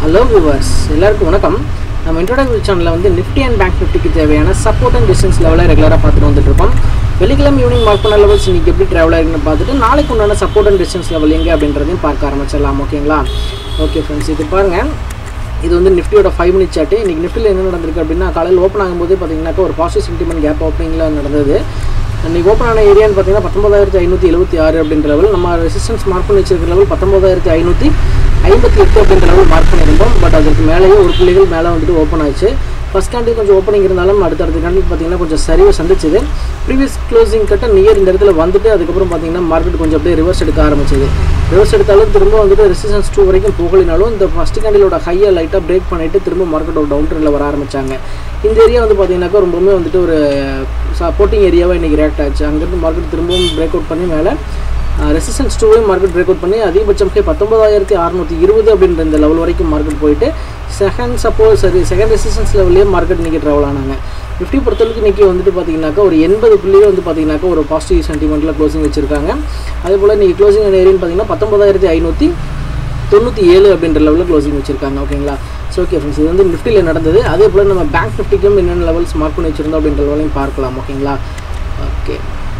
hello viewers எல்லாருக்கும் வணக்கம் நம்ம இன்ட்ரோடக்டரி சேனலில் வந்து நிஃப்டி அண்ட் பேங்க் நிஃப்டிக்கு தேவையான சப்போர்ட் அண்ட் டிஸ்டன்ஸ் லெவலில் ரெகுலராக பார்த்துட்டு வந்துட்டு இருக்கோம் வெள்ளிக்கிழமை ஈவினிங் மார்க் பண்ண லெவல்ஸ் இன்னைக்கு எப்படி ட்ராவல் ஆயிருக்குன்னு பார்த்துட்டு நாளைக்கு உண்டான சப்போர்ட் அண்ட் டிஸ்டன்ஸ் லெவல் எங்கே அப்படின்றதையும் பார்க்க ஆரம்பிச்சிடலாம் ஓகேங்களா ஓகே ஃப்ரெண்ட்ஸ் இது பாருங்கள் இது வந்து நிஃப்டியோட ஃபைவ் மினிட் சார்ட்டு இன்றைக்கி நிஃப்டியில் என்ன நடந்திருக்கு அப்படின்னா காலையில் ஓப்பன் ஆகும்போது பார்த்தீங்கன்னாக்கா ஒரு பாசிட்டிவ் சென்டிமெண்ட் கேப் ஓப்பனிங்கில் நடந்தது இன்றைக்கி ஓப்பன் ஆன ஏரியான்னு பார்த்தீங்கன்னா பத்தொம்பதாயிரத்தி ஐநூற்றி எழுபத்தி ஆறு அப்படின்ற லெவல் நம்ம ரெசிஸ்டன்ஸ் மார்க் பண்ணி வச்சிருக்கிற லெவல் பத்தொம்பதாயிரத்தி ஐநூற்றி ஐம்பத்தி எட்டு அப்படின்ற லெவல் மார்க் பண்ணியிருந்தோம் பட் அதுக்கு மேலேயே ஒரு புள்ளிகள் மேலே வந்துட்டு ஓப்பன் ஆச்சு ஃபஸ்ட் கேண்டில் கொஞ்சம் ஓப்பனிங் இருந்தாலும் அடுத்தடுத்த கேண்டில் பார்த்தீங்கன்னா கொஞ்சம் சரிவு சந்திச்சது ப்ரீவியஸ் க்ளோசிங் கட்ட நியர் இந்த இடத்துல வந்துட்டு அதுக்கப்புறம் பார்த்தீங்கன்னா மார்க்கெட் கொஞ்சம் அப்படியே ரிவர்ஸ் எடுக்க ஆரம்பிச்சது ரிவர்ஸ் எடுத்தாலும் திரும்ப வந்துட்டு ரெசிஸ்டன்ஸ் டூ வரைக்கும் போகலினாலும் இந்த ஃபஸ்ட் கேண்டிலோட ஹையை லைட்டாக பிரேக் பண்ணிட்டு திரும்ப மார்க்கெட் ஒரு டவுன் ட்ரெண்டில் வர ஆரம்பிச்சாங்க இந்த ஏரியா வந்து பார்த்தீங்கன்னாக்கா ரொம்பவுமே வந்துட்டு ஒரு சப்போர்ட்டிங் ஏரியாவாக இன்றைக்கி ரியாக்ட் ஆச்சு அங்கேருந்து மார்க்கெட் திரும்பவும் பிரேக் அவுட் பண்ணி மேலே ரெசிஸ்டன்ஸ் டூவையும் மார்க்கெட் பிரேக் அவுட் பண்ணி அதிகபட்சம் கே பத்தொன்பதாயிரத்தி அறநூற்றி இருபது அப்படின்ற இந்த லெவல் வரைக்கும் மார்க்கெட் போயிட்டு செகண்ட் சப்போஸ் சரி செகண்ட் ரெசிஸ்டன்ஸ் லெவல்லே மார்க்கெட் இன்றைக்கி ட்ராவல் ஆனாங்க நிஃப்டி பொறுத்தளவுக்கு இன்றைக்கி வந்துட்டு பார்த்தீங்கன்னாக்கா ஒரு எண்பது புள்ளியே வந்து பார்த்தீங்கன்னாக்கா ஒரு பாசிட்டிவ் சென்டிமெண்ட்டில் க்ளோசிங் வச்சிருக்காங்க அதே போல் இன்றைக்கி க்ளோசிங் ஏரியான்னு பார்த்தீங்கன்னா பத்தொன்பதாயிரத்தி ஐநூற்றி தொண்ணூற்றி ஏழு அப்படின்ற லெவலில் க்ளோசிங் வச்சிருக்காங்க ஓகேங்களா ஸோ ஓகே ஃப்ரெண்ட்ஸ் இது வந்து நிஃப்டியில் நடந்தது அதே போல் நம்ம பேங்க் நிஃப்டிக்கும் என்னென்ன லெவல்ஸ் மார்க் பண்ணி வச்சிருந்தோம் அப்படின்ற லெவலையும் பார்க்கலாம் ஓகேங்களா ஓகே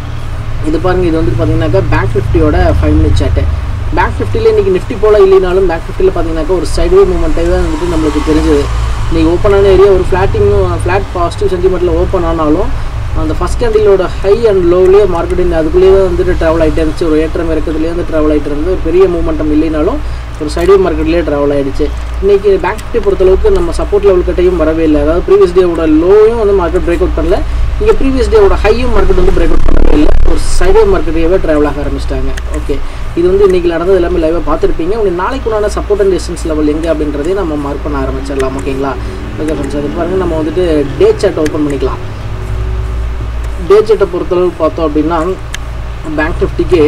இது பாருங்க இது வந்து பார்த்தீங்கன்னாக்கா பேங்க் நிஃப்டியோட ஃபைவ் மினிட் சாட்டு பேங்க் நிஃப்டியில் இன்றைக்கி நிஃப்டி போல் இல்லைனாலும் பேங்க் நிஃப்டியில் பார்த்தீங்கன்னாக்கா ஒரு சைட்வே மூமெண்ட்டே தான் வந்துட்டு நம்மளுக்கு தெரிஞ்சது இன்றைக்கி ஓப்பன் ஆன ஏரியா ஒரு ஃப்ளாட்டிங்கும் ஃப்ளாட் பாசிட்டிவ் சென்டிமெண்ட்டில் ஓப்பன் ஆனாலும் அந்த ஃபஸ்ட் கேண்டிலோட ஹை அண்ட் லோவ்லேயே மார்க்கெட்டிங் அதுக்குள்ளேயே தான் வந்துட்டு ட்ராவல் ஆகிட்டே இருந்துச்சு ஒரு ஏற்றம் இறக்கத்துலேயே வந்து ட்ராவல் ஆகிட்டு இருந்தது ஒரு பெரிய மூமெண்டம் இல்லைனாலும் ஒரு சைடே மார்க்கெட்லேயே ட்ராவல் ஆகிடுச்சு இன்றைக்கி பேங்க் நிஃப்டி பொறுத்தளவுக்கு நம்ம சப்போர்ட் லெவல் கட்டையும் வரவே இல்லை அதாவது ப்ரீவியஸ் டேவோட லோவும் வந்து மார்க்கெட் பிரேக் அவுட் பண்ணல இங்கே ப்ரீவியஸ் டேவோட ஹையும் மார்க்கெட் வந்து பிரேக் அவுட் பண்ணவே இல்லை ஒரு சைடே மார்க்கெட்டையவே ட்ராவல் ஆக ஆரம்பிச்சிட்டாங்க ஓகே இது வந்து இன்றைக்கி நடந்தது எல்லாமே லைவாக பார்த்துருப்பீங்க உங்களுக்கு நாளைக்கு உண்டான சப்போர்ட் அண்ட் டிஸ்டன்ஸ் லெவல் எங்கே அப்படின்றதையும் நம்ம மார்க் பண்ண ஆரம்பிச்சிடலாம் ஓகேங்களா ஓகே ஃப்ரெண்ட்ஸ் அது பாருங்கள் நம்ம வந்துட்டு டே சார்ட் ஓப்பன் பண்ணிக்கலாம் டே சார்ட்டை பொறுத்தளவு பார்த்தோம் அப்படின்னா பேங்க் நிஃப்டிக்கு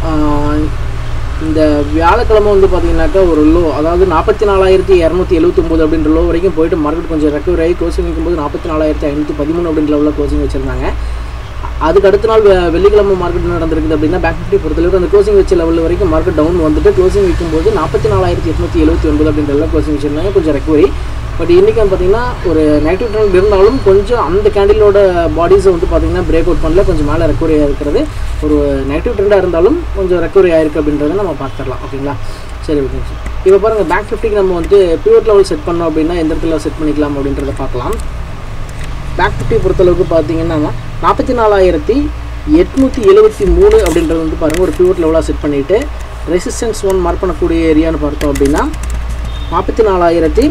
இந்த வியாழக்கிழமை வந்து பார்த்தீங்கன்னாக்கா ஒரு லோ அதாவது நாற்பத்தி நாலாயிரத்தி இரநூத்தி எழுபத்தொம்போது அப்படின்ற லோ வரைக்கும் போயிட்டு மார்க்கெட் கொஞ்சம் ரெக்கவரி ஆகி க்ளோசிங் வைக்கும்போது நாற்பத்தி நாலாயிரத்தி ஐநூற்றி பதிமூணு அப்படின்ற லெவலில் க்ளோசிங் வச்சுருந்தாங்க அதுக்கு அடுத்த நாள் வெ- வெள்ளிக்கிழமை மார்க்கெட் நடந்திருக்குது அப்படின்னா பேங்க் நிஃப்டி பொறுத்தளவுக்கு அந்த க்ளோசிங் வச்ச லெவல் வரைக்கும் மார்க்கெட் டவுன் வந்துட்டு க்ளோசிங் வைக்கும்போது நாற்பத்தி நாலாயிரத்தி எட்நூற்றி எழுபத்தி ஒன்பது அப்படின்ற லெவலில் க்ளோசிங் வச்சிருந்தாங்க கொஞ்சம் ரெக்கவரி பட் இன்றைக்கி வந்து பார்த்தீங்கன்னா ஒரு நெகட்டிவ் ட்ரெண்ட் இருந்தாலும் கொஞ்சம் அந்த கேண்டிலோட பாடிஸை வந்து பார்த்தீங்கன்னா பிரேக் அவுட் பண்ணல கொஞ்சம் மேலே ரெக்கவரி ஆகிருக்கிறது ஒரு நெகட்டிவ் ட்ரெண்டாக இருந்தாலும் கொஞ்சம் ரெக்கவரி ஆயிருக்கு அப்படின்றத நம்ம பார்த்துடலாம் ஓகேங்களா சரி ஓகே இப்போ பாருங்கள் பேங்க் நிஃப்டிக்கு நம்ம வந்து பியூர் லெவல் செட் பண்ணோம் அப்படின்னா எந்த இடத்துல செட் பண்ணிக்கலாம் அப்படின்றத பார்க்கலாம் பேக் நிஃப்டி பொறுத்தளவுக்கு பார்த்தீங்கன்னா நாற்பத்தி நாலாயிரத்தி எட்நூற்றி எழுபத்தி மூணு அப்படின்றது வந்து பாருங்கள் ஒரு பியூர் லெவலாக செட் பண்ணிவிட்டு ரெசிஸ்டன்ஸ் ஒன் மார்க் பண்ணக்கூடிய ஏரியான்னு பார்த்தோம் அப்படின்னா நாற்பத்தி நாலாயிரத்தி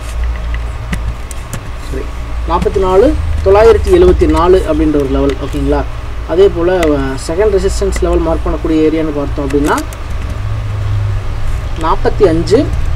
சரி நாற்பத்தி நாலு தொள்ளாயிரத்தி எழுபத்தி நாலு அப்படின்ற ஒரு லெவல் ஓகேங்களா அதே போல் செகண்ட் ரெசிஸ்டன்ஸ் லெவல் மார்க் பண்ணக்கூடிய ஏரியான்னு பார்த்தோம் அப்படின்னா நாற்பத்தி அஞ்சு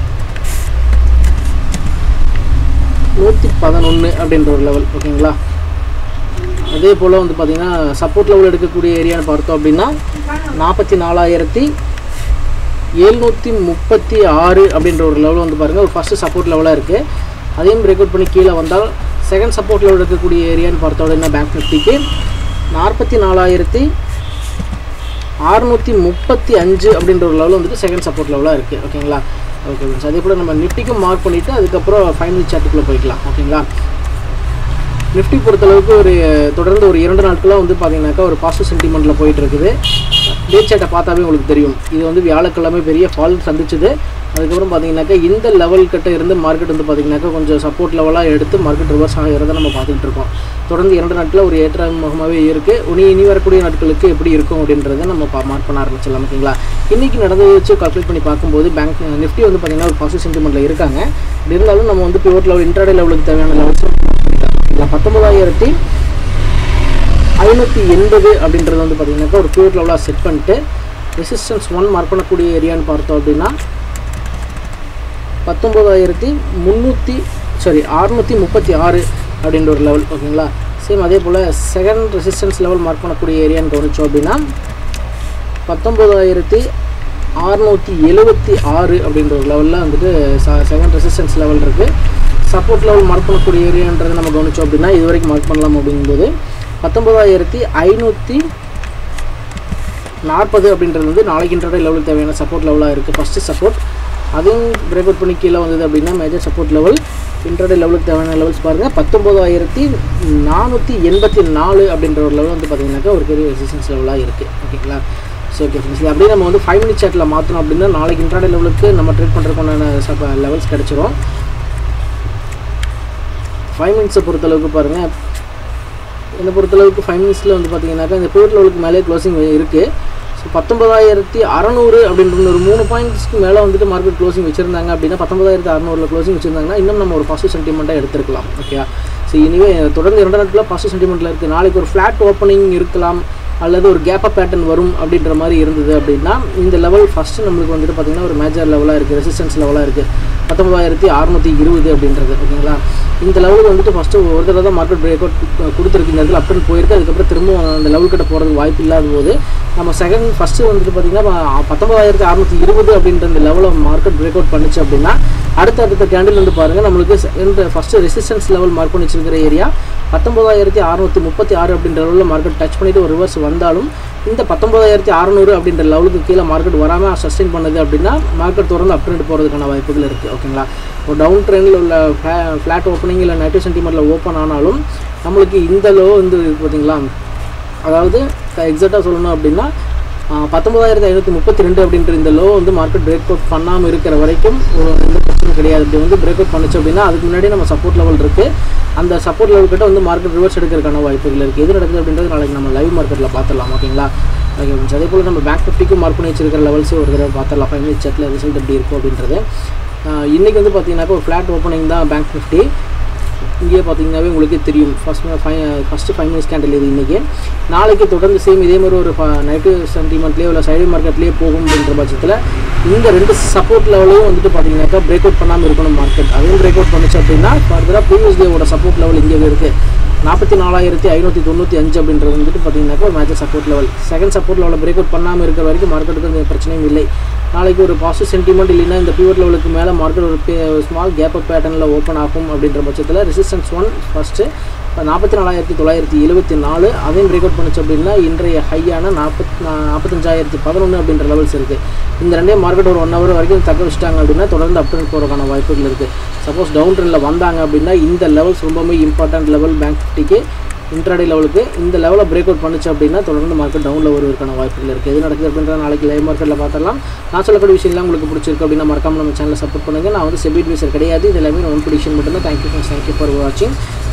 நூற்றி பதினொன்று அப்படின்ற ஒரு லெவல் ஓகேங்களா அதே போல் வந்து பார்த்திங்கன்னா சப்போர்ட் லெவல் எடுக்கக்கூடிய ஏரியான்னு பார்த்தோம் அப்படின்னா நாற்பத்தி நாலாயிரத்தி எழுநூற்றி முப்பத்தி ஆறு அப்படின்ற ஒரு லெவல் வந்து பாருங்கள் ஒரு ஃபஸ்ட்டு சப்போர்ட் லெவலாக இருக்குது அதையும் பிரேக் அவுட் பண்ணி கீழே வந்தால் செகண்ட் சப்போர்ட் லெவல் இருக்கக்கூடிய ஏரியான்னு பார்த்தோம் அப்படின்னா பேங்க் நிஃப்டிக்கு நாற்பத்தி நாலாயிரத்தி அறுநூற்றி முப்பத்தி அஞ்சு அப்படின்ற ஒரு லெவல் வந்துட்டு செகண்ட் சப்போர்ட் லெவலாக இருக்குது ஓகேங்களா ஓகே ஃப்ரெண்ட்ஸ் அதே போல் நம்ம நிஃப்டிக்கும் மார்க் பண்ணிவிட்டு அதுக்கப்புறம் ஃபைனல் சார்ட்டுக்குள்ளே போய்க்கலாம் ஓகேங்களா நிஃப்டி பொறுத்தளவுக்கு ஒரு தொடர்ந்து ஒரு இரண்டு நாட்களாக வந்து பார்த்தீங்கன்னாக்கா ஒரு பாசிட்டிவ் சென்டிமெண்ட்டில் போயிட்டு இருக்குது டே சார்ட்டை பார்த்தாவே உங்களுக்கு தெரியும் இது வந்து வியாழக்கிழமை பெரிய ஃபால் சந்திச்சுது அதுக்கப்புறம் பார்த்தீங்கன்னாக்கா இந்த லெவல் கிட்ட இருந்து மார்க்கெட் வந்து பார்த்தீங்கன்னாக்கா கொஞ்சம் சப்போர்ட் லெவலாக எடுத்து மார்க்கெட் ரிவர்ஸ் ஆகிறத நம்ம பார்த்துட்டு இருக்கோம் தொடர்ந்து இரண்டு நாட்களில் ஒரு ஏற்ற முகமாகவே இருக்குது இனி இனி வரக்கூடிய நாட்களுக்கு எப்படி இருக்கும் அப்படின்றத நம்ம பா மார்க் பண்ண ஆரம்பிச்சிடலாம் ஓகேங்களா இன்றைக்கி நடந்ததை வச்சு கால்குலேட் பண்ணி பார்க்கும்போது பேங்க் நிஃப்டி வந்து பார்த்தீங்கன்னா ஒரு பாசிட்டிவ் சென்டிமெண்ட்டில் இருக்காங்க இப்படி இருந்தாலும் நம்ம வந்து பிவோட் லெவல் இன்டர்டே லெவலுக்கு தேவையான லெவல்ஸ் பத்தொன்பதாயிரத்தி ஐநூற்றி எண்பது அப்படின்றது வந்து பார்த்தீங்கன்னாக்கா ஒரு பியூர் லெவலாக செட் பண்ணிட்டு ரெசிஸ்டன்ஸ் ஒன் மார்க் பண்ணக்கூடிய ஏரியான்னு பார்த்தோம் அப்படின்னா பத்தொம்போதாயிரத்தி முந்நூற்றி சாரி அறுநூற்றி முப்பத்தி ஆறு அப்படின்ற ஒரு லெவல் ஓகேங்களா சேம் அதே போல் செகண்ட் ரெசிஸ்டன்ஸ் லெவல் மார்க் பண்ணக்கூடிய ஏரியான்னு கவனிச்சோம் அப்படின்னா பத்தொம்போதாயிரத்தி அறுநூற்றி எழுபத்தி ஆறு அப்படின்ற ஒரு லெவலில் வந்துட்டு செகண்ட் ரெசிஸ்டன்ஸ் லெவல் இருக்குது சப்போர்ட் லெவல் மார்க் பண்ணக்கூடிய ஏரியான்றதை நம்ம கவனிச்சோம் அப்படின்னா இது வரைக்கும் மார்க் பண்ணலாம் அப்படிங்கும்போது பத்தொன்பதாயிரத்தி ஐநூற்றி நாற்பது அப்படின்றது வந்து நாளைக்கு இன்டர்டே லெவலுக்கு தேவையான சப்போர்ட் லெவலாக இருக்குது ஃபஸ்ட்டு சப்போர்ட் அதுவும் பிரேக் அவுட் பண்ணி கீழே வந்தது அப்படின்னா மேஜர் சப்போர்ட் லெவல் இன்டர்டே லெவலுக்கு தேவையான லெவல்ஸ் பாருங்கள் பத்தொம்போதாயிரத்தி நானூற்றி எண்பத்தி நாலு அப்படின்ற ஒரு லெவல் வந்து பார்த்தீங்கன்னாக்கா ஒரு பெரிய ரெசிஸ்டன்ஸ் லெவலாக இருக்குது ஓகேங்களா ஸோ ஓகே ஃப்ரெண்ட்ஸ் இது அப்படியே நம்ம வந்து ஃபைவ் மினிட் சேட்டில் மாற்றணும் அப்படின்னா நாளைக்கு இன்டர்டே லெவலுக்கு நம்ம ட்ரேட் பண்ணுறதுக்கான சப்ப லெவல்ஸ் கிடச்சிரும் ஃபைவ் மினிட்ஸை பொறுத்தளவுக்கு பாருங்கள் என்னை பொறுத்தளவுக்கு ஃபைவ் மினிட்ஸில் வந்து பார்த்தீங்கன்னாக்கா இந்த பிவட் லெவலுக்கு மேலே க்ளோசிங் இருக்குது ஸோ பத்தொன்பதாயிரத்தி அறநூறு அப்படின்ற ஒரு மூணு பாயிண்ட்ஸ்க்கு மேலே வந்துட்டு மார்க்கெட் க்ளோசிங் வச்சிருந்தாங்க அப்படின்னா பத்தொன்பதாயிரத்தி அறநூறுல க்ளோசிங் வச்சிருந்தாங்கன்னா இன்னும் நம்ம ஒரு பாசிட்டிவ் சென்டிமெண்ட்டாக எடுத்துருக்கலாம் ஓகே ஸோ இனிமே தொடர்ந்து இரண்டு நாட்களில் பாசிட்டிவ் சென்டிமெண்ட்டில் இருக்குது நாளைக்கு ஒரு ஃப்ளாட் ஓப்பனிங் இருக்கலாம் அல்லது ஒரு கேப்பப் பேட்டர்ன் வரும் அப்படின்ற மாதிரி இருந்தது அப்படின்னா இந்த லெவல் ஃபஸ்ட்டு நம்மளுக்கு வந்துட்டு பார்த்திங்கன்னா ஒரு மேஜர் லெவலாக இருக்குது ரெசிஸ்டன்ஸ் லெவலாக இருக்குது பத்தொம்பதாயிரத்தி அறநூற்றி இருபது அப்படின்றது ஓகேங்களா இந்த லெவலுக்கு வந்துட்டு ஃபஸ்ட்டு ஒரு தடவை தான் மார்க்கெட் பிரேக் அவுட் கொடுத்துருக்கு இந்த இடத்துல அப்டன் போயிருக்கு அதுக்கப்புறம் திரும்ப அந்த லெவல் கிட்ட போகிறதுக்கு வாய்ப்பு இல்லாத போது நம்ம செகண்ட் ஃபஸ்ட்டு வந்துட்டு பார்த்திங்கன்னா பத்தொம்பதாயிரத்தி அறநூற்றி இருபது அப்படின்ற இந்த லெவலில் மார்க்கெட் பிரேக் அவுட் பண்ணுச்சு அப்படின்னா அடுத்த அடுத்த கேண்டில் வந்து பாருங்கள் நம்மளுக்கு second first resistance level mark பண்ணி வச்சிருக்கிற ஏரியா பத்தொம்பதாயிரத்தி அறநூற்றி முப்பத்தி ஆறு அப்படின்ற லெவலில் மார்க்கெட் டச் பண்ணிவிட்டு ஒரு ரிவர்ஸ் வந்தாலும் இந்த பத்தொம்பதாயிரத்தி அறநூறு அப்படின்ற லெவலுக்கு கீழே மார்க்கெட் வராமல் சஸ்டெயின் பண்ணுது அப்படின்னா மார்க்கெட் தொடர்ந்து அப் ட்ரெண்ட் போகிறதுக்கான வாய்ப்புகள் இருக்குது ஓகேங்களா ஒரு டவுன் ட்ரெண்டில் உள்ள ஃப்ளாட் ஓப்பனிங் இல்லை நைட்டு சென்டிமெண்ட்டில் ஓப்பன் ஆனாலும் நம்மளுக்கு இந்த லோ வந்து பார்த்தீங்களா அதாவது எக்ஸாக்டாக சொல்லணும் அப்படின்னா பத்தொம்பதாயிரத்தி ஐநூற்றி முப்பத்தி ரெண்டு அப்படின்ற இந்த லோ வந்து மார்க்கெட் பிரேக் அவுட் பண்ணாமல் இருக்கிற வரைக்கும் ஒரு எந்த பிரச்சனையும் கிடையாது இப்படி வந்து பிரேக் அவுட் பண்ணுச்சு அப்படின்னா அதுக்கு முன்னாடி நம்ம சப்போர்ட் லெவல் இருக்குது அந்த சப்போர்ட் லெவல் கிட்ட வந்து மார்க்கெட் ரிவர்ஸ் எடுக்கிறதுக்கான வாய்ப்புகள் இருக்குது எது நடக்குது அப்படின்றது நாளைக்கு நம்ம லைவ் மார்க்கெட்டில் பார்த்துடலாம் ஓகேங்களா ஓகே ஃப்ரெண்ட்ஸ் அதே போல் நம்ம பேங்க் ஃபிஃப்டிக்கும் மார்க் பண்ணி வச்சிருக்கிற லெவல்ஸே ஒரு தடவை பார்த்துடலாம் ஃபைவ் மினிட் செட்டில் ரிசல்ட் எப்படி இருக்கும் அப்படின்றது இன்றைக்கி வந்து பார்த்தீங்கன்னாக்கா ஒரு ஃப்ளாட் ஓப்பனிங் தான் பேங்க் ஃபிஃப்டி இங்கேயே பார்த்தீங்கன்னாவே உங்களுக்கே தெரியும் ஃபஸ்ட் ஃபை ஃபஸ்ட்டு ஃபைவ் மினிட்ஸ் கேண்டில் இது இன்றைக்கி நாளைக்கு தொடர்ந்து சேம் இதே மாதிரி ஒரு நைட்டு சென்டிமெண்ட்லேயோ இல்லை சைடு மார்க்கெட்லேயே போகும் அப்படின்ற பட்சத்தில் இந்த ரெண்டு சப்போர்ட் லெவலையும் வந்துட்டு பார்த்தீங்கன்னாக்கா பிரேக் அவுட் பண்ணாமல் இருக்கணும் மார்க்கெட் அதுவும் பிரேக் அவுட் பண்ணுச்சு அப்படின்னா ஃபர்தராக ப்ரீவியஸ் டேவோட சப்போர்ட் லெவல் இங்கே இருக்குது நாற்பத்தி நாலாயிரத்தி ஐநூற்றி தொண்ணூற்றி அஞ்சு அப்படின்றது வந்துட்டு பார்த்தீங்கன்னாக்கா ஒரு match support level second support லெவலில் பிரேக் அவுட் பண்ணாமல் இருக்கிற வரைக்கும் மார்க்கெட்டுக்கு எந்த பிரச்சனையும் இல்லை நாளைக்கு ஒரு பாசிட்டிவ் சென்டிமெண்ட் இல்லைன்னா இந்த பியூர் லெவலுக்கு மேலே மார்க்கெட் ஒரு ஸ்மால் கேப் அப் பேட்டர்னில் ஓப்பன் ஆகும் அப்படின்ற பட்சத்தில் ரெசிஸ்டன்ஸ் ஒன் ஃபஸ்ட்டு நாற்பத்தி நாலாயிரத்தி தொள்ளாயிரத்தி எழுபத்தி நாலு அதையும் பிரேக் அவுட் பண்ணுச்சு அப்படின்னா இன்றைய ஹையான நாற்பத் நாற்பத்தஞ்சாயிரத்தி பதினொன்று அப்படின்ற லெவல்ஸ் இருக்குது இந்த ரெண்டே மார்க்கெட் ஒரு ஒன் ஹவர் வரைக்கும் தக்க வச்சிட்டாங்க அப்படின்னா தொடர்ந்து அப் ட்ரெண்ட் போகிறதுக்கான வாய்ப்புகள் இருக்குது சப்போஸ் டவுன் ட்ரெண்டில் வந்தாங்க அப்படின்னா இந்த லெவல்ஸ் ரொம்பவே இம்பார்ட்டன்ட் லெவல் பேங்க் ஃபிஃப்டிக்கு இன்ட்ராடே லெவலுக்கு இந்த லெவலில் பிரேக் அவுட் பண்ணுச்சு அப்படின்னா தொடர்ந்து மார்க்கெட் டவுனில் வருவதற்கான வாய்ப்புகள் இருக்குது எது நடக்குது அப்படின்றத நாளைக்கு லைவ் மார்க்கெட்டில் பார்த்துடலாம் நான் சொல்லக்கூடிய விஷயம்லாம் உங்களுக்கு பிடிச்சிருக்கு அப்படின்னா மறக்காம நம்ம சேனலை சப்போர்ட் பண்ணுங்கள் நான் வந்து செபி அட்வைசர் கிடையாது இது எல்லாமே ஒன் ப்ரிடிஷன் மட்டும்தான் தேங்க்யூ தேங்க்யூ ஃபார் வாட்சிங்